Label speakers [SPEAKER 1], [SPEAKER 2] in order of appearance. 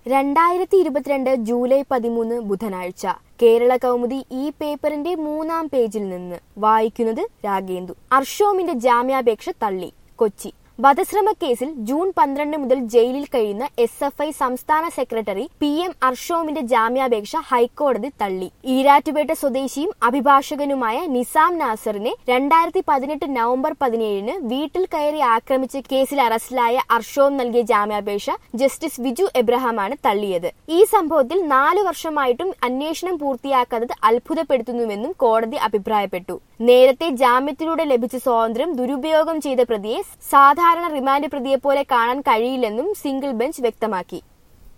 [SPEAKER 1] രണ്ടായിരത്തി ഇരുപത്തിരണ്ട് ജൂലൈ പതിമൂന്ന് ബുധനാഴ്ച കേരള കൗമുദി ഈ പേപ്പറിന്റെ മൂന്നാം പേജിൽ നിന്ന് വായിക്കുന്നത് രാഗേന്ദു അർഷോമിന്റെ ജാമ്യാപേക്ഷ തള്ളി കൊച്ചി വധശ്രമ കേസിൽ ജൂൺ പന്ത്രണ്ട് മുതൽ ജയിലിൽ കഴിയുന്ന എസ് എഫ് ഐ സംസ്ഥാന സെക്രട്ടറി പി എം അർഷോമിന്റെ ജാമ്യാപേക്ഷ ഹൈക്കോടതി തള്ളി ഈരാറ്റുപേട്ട സ്വദേശിയും അഭിഭാഷകനുമായ നിസാം നാസറിനെ രണ്ടായിരത്തി പതിനെട്ട് നവംബർ പതിനേഴിന് വീട്ടിൽ കയറി ആക്രമിച്ച കേസിൽ അറസ്റ്റിലായ അർഷോം നൽകിയ ജാമ്യാപേക്ഷ ജസ്റ്റിസ് വിജു എബ്രഹാമാണ് തള്ളിയത് ഈ സംഭവത്തിൽ നാലു വർഷമായിട്ടും അന്വേഷണം പൂർത്തിയാക്കാത്തത് അത്ഭുതപ്പെടുത്തുന്നുവെന്നും കോടതി അഭിപ്രായപ്പെട്ടു നേരത്തെ ജാമ്യത്തിലൂടെ ലഭിച്ച സ്വാതന്ത്ര്യം ദുരുപയോഗം ചെയ്ത പ്രതിയെ സാധാരണ റിമാൻഡ് പ്രതിയെ പോലെ കാണാൻ കഴിയില്ലെന്നും സിംഗിൾ ബെഞ്ച് വ്യക്തമാക്കി